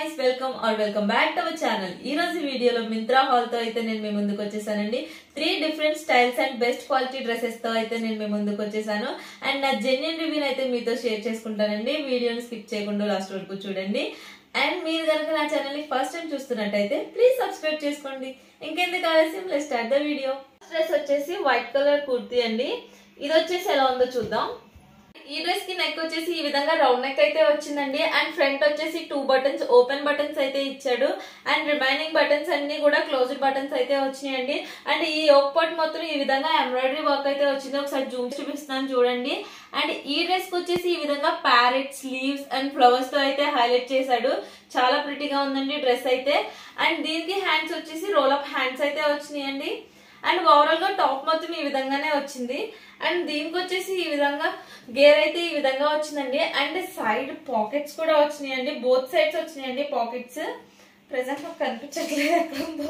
guys welcome or welcome back to our channel ఈ రోజు వీడియోలో మింత్రా హాల్ తో అయితే నేను మీ ముందుకు వచ్చేసానండి three different styles and best quality dresses తో అయితే నేను మీ ముందుకు వచ్చేసాను అండ్ నా జెన్యున్ రివ్యూ అయితే మీతో షేర్ చేసుకుంటానండి వీడియోని స్కిప్ చేయకుండా లాస్ట్ వరకు చూడండి అండ్ మీరు కనుక నా ఛానల్ ని ఫస్ట్ టైం చూస్తున్నట్టయితే ప్లీజ్ సబ్స్క్రైబ్ చేసుకోండి ఇంకెందుకు ఆలస్యం let start the video dress వచ్చేసి వైట్ కలర్ కుర్తీ అండి ఇది వచ్చేసి ఎలా ఉందో చూద్దాం ఈ డ్రెస్ కి నెక్ వచ్చేసి ఈ విధంగా రౌండ్ నెక్ అయితే వచ్చిందండి అండ్ ఫ్రంట్ వచ్చేసి టూ బటన్స్ ఓపెన్ బటన్స్ అయితే ఇచ్చాడు అండ్ రిమైనింగ్ బటన్స్ అన్ని కూడా క్లోజ్డ్ బటన్స్ అయితే వచ్చినాయండి అండ్ ఈ యోక్ పార్ట్ మొత్తం ఈ విధంగా ఎంబ్రాయిడరీ వర్క్ అయితే వచ్చింది ఒకసారి జూమ్ చూపిస్తున్నాను చూడండి అండ్ ఈ డ్రెస్ కి వచ్చేసి ఈ విధంగా ప్యారెట్ స్లీవ్స్ అండ్ ఫ్లవర్స్ తో అయితే హైలైట్ చేశాడు చాలా ప్రిటీగా ఉందండి డ్రెస్ అయితే అండ్ దీనికి హ్యాండ్స్ వచ్చేసి రోల్ అప్ హ్యాండ్స్ అయితే వచ్చినాయండి అండ్ ఓవరాల్ గా టాప్ మొత్తం ఈ విధంగానే వచ్చింది అండ్ దీనికి వచ్చేసి ఈ విధంగా గేర్ అయితే ఈ విధంగా వచ్చిందండి అండ్ సైడ్ పాకెట్స్ కూడా వచ్చినాయండి బోత్ సైడ్స్ వచ్చినాయండి పాకెట్స్ ప్రెసెంట్ నాకు కనిపించట్లేదు ఎక్కడ ఉందో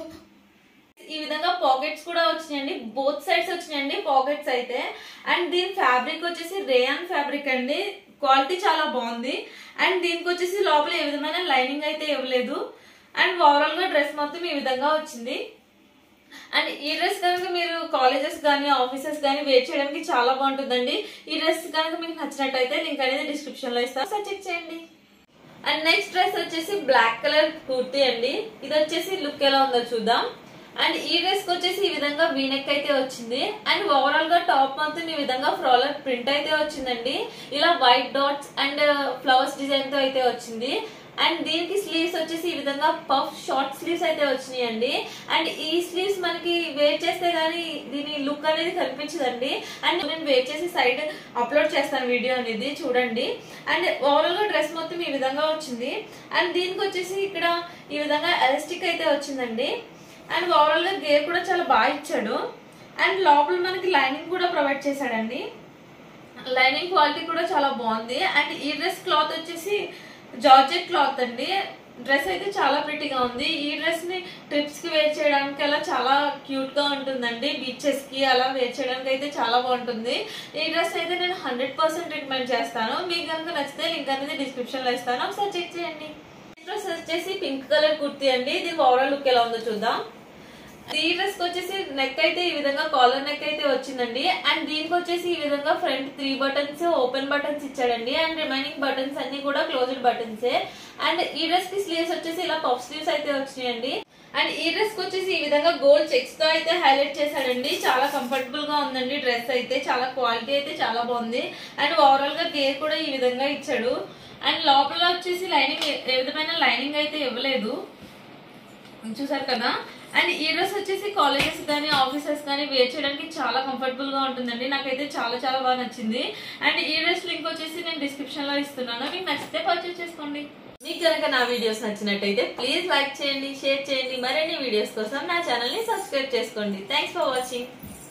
ఈ విధంగా పాకెట్స్ కూడా వచ్చినాయండి బోత్ సైడ్స్ వచ్చినాయండి పాకెట్స్ అయితే అండ్ దీని ఫ్యాబ్రిక్ వచ్చేసి రేయాన్ ఫ్యాబ్రిక్ అండి క్వాలిటీ చాలా బాగుంది అండ్ దీనికి వచ్చేసి లోపల ఏ విధమైన లైనింగ్ అయితే ఇవ్వలేదు అండ్ ఓవరాల్ గా డ్రెస్ మొత్తం ఈ విధంగా వచ్చింది అండ్ ఈ డ్రెస్ కనుక మీరు కాలేజెస్ కానీ ఆఫీసెస్ కానీ వేర్ చేయడానికి చాలా బాగుంటుందండి ఈ డ్రెస్ కనుక మీకు నచ్చినట్టయితే లింక్ అనేది డిస్క్రిప్షన్ లో ఇస్తాను సో చెక్ చేయండి అండ్ నెక్స్ట్ డ్రెస్ వచ్చేసి బ్లాక్ కలర్ కుర్తీ అండి ఇది వచ్చేసి లుక్ ఎలా ఉందో చూద్దాం అండ్ ఈ డ్రెస్ కి వచ్చేసి ఈ విధంగా వీనెక్ అయితే వచ్చింది అండ్ ఓవరాల్ గా టాప్ మొత్తం ఈ విధంగా ఫ్రాలర్ ప్రింట్ అయితే వచ్చిందండి ఇలా white dots and flowers design తో అయితే వచ్చింది అండ్ దీనికి స్లీవ్స్ వచ్చేసి ఈ విధంగా పఫ్ షార్ట్ స్లీవ్స్ అయితే వచ్చినాయండి అండ్ ఈ స్లీవ్స్ మనకి వేర్ చేస్తే గానీ దీని లుక్ అనేది కనిపించదండి అండ్ నేను వేర్ చేసి సైడ్ అప్లోడ్ చేస్తాను వీడియో అనేది చూడండి అండ్ ఓవరాల్ గా డ్రెస్ మొత్తం ఈ విధంగా వచ్చింది అండ్ దీనికి వచ్చేసి ఇక్కడ ఈ విధంగా ఎలాస్టిక్ అయితే వచ్చిందండి అండ్ ఓవరాల్ గా గేర్ కూడా చాలా బాగా ఇచ్చాడు అండ్ లోపల మనకి లైనింగ్ కూడా ప్రొవైడ్ చేశాడండి లైనింగ్ క్వాలిటీ కూడా చాలా బాగుంది అండ్ ఈ డ్రెస్ క్లాత్ వచ్చేసి జార్జెట్ క్లాత్ అండి డ్రెస్ అయితే చాలా ప్రిటీగా ఉంది ఈ డ్రెస్ ని ట్రిప్స్ కి వేర్ చేయడానికి అలా చాలా క్యూట్ గా ఉంటుందండి బీచెస్ కి అలా వేర్ చేయడానికి అయితే చాలా బాగుంటుంది ఈ డ్రెస్ అయితే నేను హండ్రెడ్ పర్సెంట్ రికమెండ్ చేస్తాను మీకు కనుక నచ్చితే లింక్ అనేది డిస్క్రిప్షన్ లో ఇస్తాను ఒకసారి చెక్ చేయండి డ్రెస్ వచ్చేసి పింక్ కలర్ కుర్తీ అండి దీని ఓవరాల్ లుక్ ఎలా ఉందో చూద్దాం ఈ డ్రెస్ కి వచ్చేసి నెక్ అయితే ఈ విధంగా కాలర్ నెక్ అయితే వచ్చిందండి అండ్ దీనికి వచ్చేసి ఈ విధంగా front three buttons open buttons ఇచ్చాడండి అండ్ రిమైనింగ్ బటన్స్ అన్ని కూడా క్లోజ్డ్ బటన్స్ అండ్ ఈ డ్రెస్ కి స్లీవ్స్ వచ్చేసి ఇలా పఫ్ స్లీవ్స్ అయితే వచ్చినాయండి అండ్ ఈ డ్రెస్ కి వచ్చేసి ఈ విధంగా గోల్డ్ చెక్స్ తో అయితే హైలైట్ చేశాడండి చాలా కంఫర్టబుల్ గా ఉందండి డ్రెస్ అయితే చాలా క్వాలిటీ అయితే చాలా బాగుంది అండ్ ఓవరాల్ గా గేర్ కూడా ఈ విధంగా ఇచ్చాడు అండ్ లోపల వచ్చేసి లైనింగ్ ఏ విధమైన లైనింగ్ అయితే ఇవ్వలేదు చూసారు కదా అండ్ ఈ డ్రెస్ వచ్చేసి కాలేజెస్ కానీ ఆఫీసెస్ కానీ వేర్ చేయడానికి చాలా కంఫర్టబుల్ గా ఉంటుందండి నాకైతే చాలా చాలా బాగా నచ్చింది అండ్ ఈ డ్రెస్ లింక్ వచ్చేసి నేను డిస్క్రిప్షన్ లో ఇస్తున్నాను మీకు నచ్చితే పర్చేస్ చేసుకోండి మీకు కనుక నా వీడియోస్ నచ్చినట్టయితే ప్లీజ్ లైక్ చేయండి షేర్ చేయండి మరిన్ని వీడియోస్ కోసం నా ఛానల్ ని సబ్స్క్రైబ్ చేసుకోండి థ్యాంక్స్ ఫర్ వాచింగ్